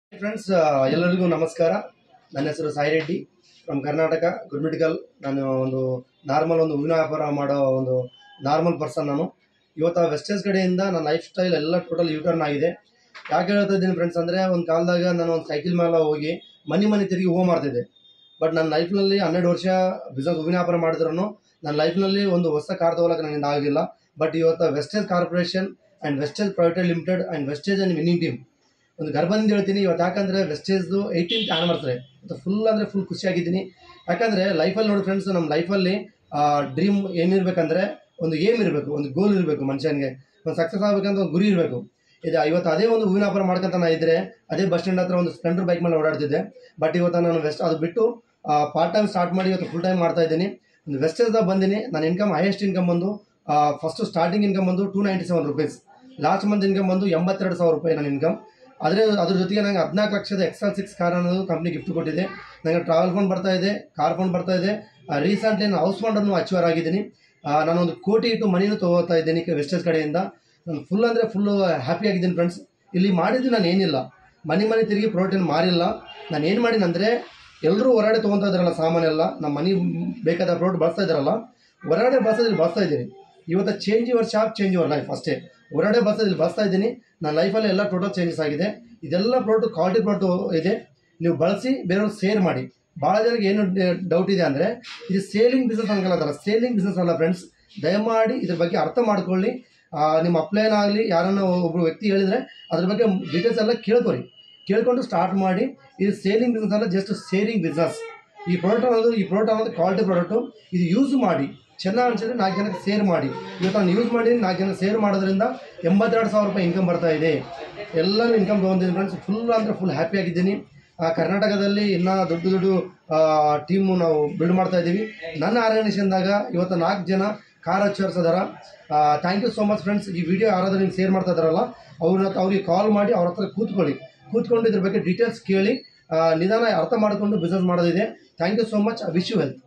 friends ಎಲ್ಲರಿಗೂ ನಮಸ್ಕಾರ ನನ್ನ ಹೆಸರು Sai Reddy from Karnataka good medical ನಾನು ಒಂದು ನಾರ್ಮಲ್ ಒಂದು ಹೂವಿನ ವ್ಯಾಪಾರ ಮಾಡೋ ಒಂದು ನಾರ್ಮಲ್ ಪರ್ಸನ್ ನಾನು ಇವತ್ತು ವೆಸ್ಟರ್ಸ್ ಕಡೆಯಿಂದ ನನ್ನ ಲೈಫ್ ಸ್ಟೈಲ್ ಎಲ್ಲ ಟೋಟಲ್ ಯೂಟರ್ನ್ ಆಗಿದೆ ಯಾಕೆ ಹೇಳ್ತಾ ಇದ್ದೀನಿ ಫ್ರೆಂಡ್ಸ್ ಅಂದರೆ ಒಂದು ಕಾಲದಾಗ ನಾನು ಒಂದು ಸೈಕಲ್ ಮೇಲೆ ಹೋಗಿ ಮನೆ ಮನೆ ತಿರುಗಿ ಹೂವು ಮಾಡ್ತಿದ್ದೆ ಬಟ್ ನನ್ನ ಲೈಫ್ನಲ್ಲಿ ಹನ್ನೆರಡು ವರ್ಷ ಬಿಸ್ನೆಸ್ ಹೂವಿನ ವ್ಯಾಪಾರ ಮಾಡಿದ್ರು ನನ್ನ ಲೈಫ್ನಲ್ಲಿ ಒಂದು ಹೊಸ ಕಾರ್ ತೊಗೊಳಕ್ಕೆ ನನ್ನಿಂದ ಆಗಿಲ್ಲ ಬಟ್ ಇವತ್ತು Vestige corporation and Vestige private limited and Vestige and winning team ಒಂದು ಗರ್ಭದಿಂದ ಹೇಳ್ತೀನಿ ಇವತ್ತು ಯಾಕಂದರೆ ವೆಸ್ಟೇಜ್ದು ಏಯ್ಟೀನ್ತ್ ಆ್ಯನಿವರ್ಸರಿ ಮತ್ತು ಫುಲ್ ಅಂದರೆ ಫುಲ್ ಖುಷಿಯಾಗಿದ್ದೀನಿ ಯಾಕಂದರೆ ಲೈಫಲ್ಲಿ ನೋಡಿ ಫ್ರೆಂಡ್ಸ್ ನಮ್ಮ ಲೈಫಲ್ಲಿ ಡ್ರೀಮ್ ಏನಿರಬೇಕಂದ್ರೆ ಒಂದು ಏಮ್ ಇರಬೇಕು ಒಂದು ಗೋಲ್ ಇರಬೇಕು ಮನುಷ್ಯನಿಗೆ ಒಂದು ಸಕ್ಸಸ್ ಆಗಬೇಕಂತ ಒಂದು ಗುರಿ ಇರಬೇಕು ಇದು ಇವತ್ತು ಅದೇ ಒಂದು ಹೂವಿನ ವ್ಯಾಪಾರ ಮಾಡ್ಕೊಂತ ನಾ ಇದ್ದರೆ ಅದೇ ಬಸ್ ಸ್ಟ್ಯಾಂಡ್ ಹತ್ರ ಒಂದು ಸ್ಪ್ಲೆಂಡರ್ ಬೈಕ್ ಮೇಲೆ ಓಡಾಡ್ತಿದ್ದೆ ಬಟ್ ಇವತ್ತು ನಾನು ವೆಸ್ಟ್ ಅದು ಬಿಟ್ಟು ಪಾರ್ಟ್ ಟೈಮ್ ಸ್ಟಾರ್ಟ್ ಮಾಡಿ ಇವತ್ತು ಫುಲ್ ಟೈಮ್ ಮಾಡ್ತಾ ಇದ್ದೀನಿ ಒಂದು ವೆಸ್ಟೇಜ್ದಾಗ ಬಂದಿನಿ ನನ್ನ ಇನ್ಕಮ್ ಹೈಯೆಸ್ಟ್ ಇನ್ಕಮ್ ಬಂದು ಫಸ್ಟು ಸ್ಟಾರ್ಟಿಂಗ್ ಇನ್ಕಮ್ ಬಂದು two ninety seven rupees last month income ಬಂದು ಎಂಬತ್ತೆರಡು ಸಾವಿರ ರೂಪಾಯಿ ನನ್ನ ಇನ್ಕಮ್ ಆದರೆ ಅದ್ರ ಜೊತೆಗೆ ನನಗೆ ಹದಿನಾಲ್ಕು ಲಕ್ಷದ ಎಕ್ಸಲ್ ಸಿಕ್ಸ್ ಕಾರ್ ಅನ್ನೋದು ಕಂಪ್ನಿ ಗಿಫ್ಟ್ ಕೊಟ್ಟಿದೆ ನನಗೆ ಟ್ರಾವೆಲ್ ಫಂಡ್ ಬರ್ತಾ ಇದೆ ಕಾರ್ ಫಂಡ್ ಬರ್ತಾ ಇದೆ ರೀಸೆಂಟ್ಲಿ ನಾನು ಹೌಸ್ ಫಂಡನ್ನು ಅಚೀವರ್ ಆಗಿದ್ದೀನಿ ಆ, ನಾನೊಂದು ಕೋಟಿ ಇಟ್ಟು ಮನಿನೂ ತೊಗೋತಾ ಇದ್ದೀನಿ ವೆಸ್ಟರ್ಸ್ ಕಡೆಯಿಂದ ನಾನು ಫುಲ್ ಅಂದರೆ ಫುಲ್ಲು ಹ್ಯಾಪಿ ಆಗಿದ್ದೀನಿ ಫ್ರೆಂಡ್ಸ್ ಇಲ್ಲಿ ಮಾಡಿದ್ದು ನಾನು ಏನಿಲ್ಲ ಮನೆ ಮನೆ ತಿರುಗಿ ಪ್ರೋಟೀನ್ ಮಾರಿಲ್ಲ ನಾನು ಏನು ಮಾಡೀನಂದರೆ ಎಲ್ಲರೂ ಹೊರಗಡೆ ತೊಗೊತಾ ಇದ್ದಾರಲ್ಲ ಸಾಮಾನೆಲ್ಲ ನಮ್ಮ ಮನೆ ಬೇಕಾದ ಪ್ರಾಡಕ್ಟ್ ಬಳಸ್ತಾ ಇದ್ದಾರಲ್ಲ ಹೊರಗಡೆ ಬಳಸೋದ್ರಲ್ಲಿ ಬಳಸ್ತಾ ಇದ್ದೀನಿ ಇವತ್ತು change your shop change your life ಅಷ್ಟೇ ಹೊರಗಡೆ ಬಳಸೋದ್ರಲ್ಲಿ ಬಳಸ್ತಾ ಇದ್ದೀನಿ ನನ್ನ ಲೈಫಲ್ಲಿ ಎಲ್ಲ ಟೋಟಲ್ ಚೇಂಜಸ್ ಆಗಿದೆ ಇದೆಲ್ಲ ಪ್ರಾಡಕ್ಟ್ ಕ್ವಾಲಿಟಿ ಪ್ರಾಡಕ್ಟ್ ಇದೆ ನೀವು ಬಳಸಿ ಬೇರೆಯವ್ರು ಸೇರ್ ಮಾಡಿ ಭಾಳ ಜನಕ್ಕೆ ಏನು ಡೌಟ್ ಇದೆ ಅಂದರೆ ಇದು ಸೇಲಿಂಗ್ ಬಿಸ್ನೆಸ್ ಅನ್ಕೊಳ್ಳೋದಲ್ಲ ಸೇಲಿಂಗ್ ಬಿಸ್ನೆಸ್ ಅಲ್ಲ ಫ್ರೆಂಡ್ಸ್ ದಯಮಾಡಿ ಇದ್ರ ಬಗ್ಗೆ ಅರ್ಥ ಮಾಡ್ಕೊಳ್ಳಿ ಆ, ನಿಮ್ಮ ಅಪ್ಲೈನ್ ಆಗಲಿ ಯಾರನ್ನ ಒಬ್ಬರು ವ್ಯಕ್ತಿ ಹೇಳಿದರೆ ಅದ್ರ ಬಗ್ಗೆ ಡೀಟೇಲ್ಸ್ ಎಲ್ಲ ಕೇಳ್ಕೊರಿ ಕೇಳ್ಕೊಂಡು ಸ್ಟಾರ್ಟ್ ಮಾಡಿ ಇದು ಸೇಲಿಂಗ್ ಬಿಸ್ನೆಸ್ ಅಲ್ಲ ಜಸ್ಟ್ ಸೇರಿಂಗ್ ಬಿಸ್ನೆಸ್ ಈ ಪ್ರಾಡಕ್ಟ್ ಅನ್ನೋದು ಈ ಪ್ರಾಡಕ್ಟ್ ಅನ್ನೋದು ಕ್ವಾಲಿಟಿ ಪ್ರಾಡಕ್ಟು ಇದು ಯೂಸ್ ಮಾಡಿ ಚೆನ್ನಾಗಿ ಅನ್ಸಿದ್ರೆ ನಾಲ್ಕು ಜನಕ್ಕೆ ಸೇರ್ ಮಾಡಿ ಇವತ್ತು ನಾನು ಯೂಸ್ ಮಾಡಿ ನಾಲ್ಕು ಜನ ಸೇರ್ ಮಾಡೋದ್ರಿಂದ ಎಂಬತ್ತೆರಡು ಸಾವಿರ ರೂಪಾಯಿ ಇನ್ಕಮ್ ಬರ್ತಾ ಇದೆ ಎಲ್ಲರೂ ಇನ್ಕಮ್ ತೊಗೊಂಡಿದ್ದೀನಿ ಫ್ರೆಂಡ್ಸ್ ಫುಲ್ ಅಂದರೆ ಫುಲ್ ಹ್ಯಾಪಿ ಆಗಿದ್ದೀನಿ ಆ, ಕರ್ನಾಟಕದಲ್ಲಿ ಇನ್ನೂ ದೊಡ್ಡ ದೊಡ್ಡ ಟೀಮು ನಾವು ಬಿಲ್ಡ್ ಮಾಡ್ತಾ ಇದ್ದೀವಿ ನನ್ನ ಆರ್ಗನೈಸೇಷನ್ದಾಗ ಇವತ್ತು ನಾಲ್ಕು ಜನ ಕಾರ್ ಅಚೀವರ್ಸ್ ಅದಾರ thank you so much friends ಈ ವಿಡಿಯೋ ಯಾರಾದ್ರೂ ನಿಮ್ಗೆ ಶೇರ್ ಮಾಡ್ತಾ ಇದಾರಲ್ಲ ಅವ್ರನ್ನ ಅವ್ರಿಗೆ ಕಾಲ್ ಮಾಡಿ ಅವ್ರ ಹತ್ರ ಕೂತ್ಕೊಳ್ಳಿ ಕೂತ್ಕೊಂಡು ಇದ್ರ ಬಗ್ಗೆ ಡೀಟೇಲ್ಸ್ ಕೇಳಿ ಆ, ನಿಧಾನ ಅರ್ಥ ಮಾಡಿಕೊಂಡು ಬಿಸ್ನೆಸ್ ಮಾಡೋದಿದೆ thank you so much wish you health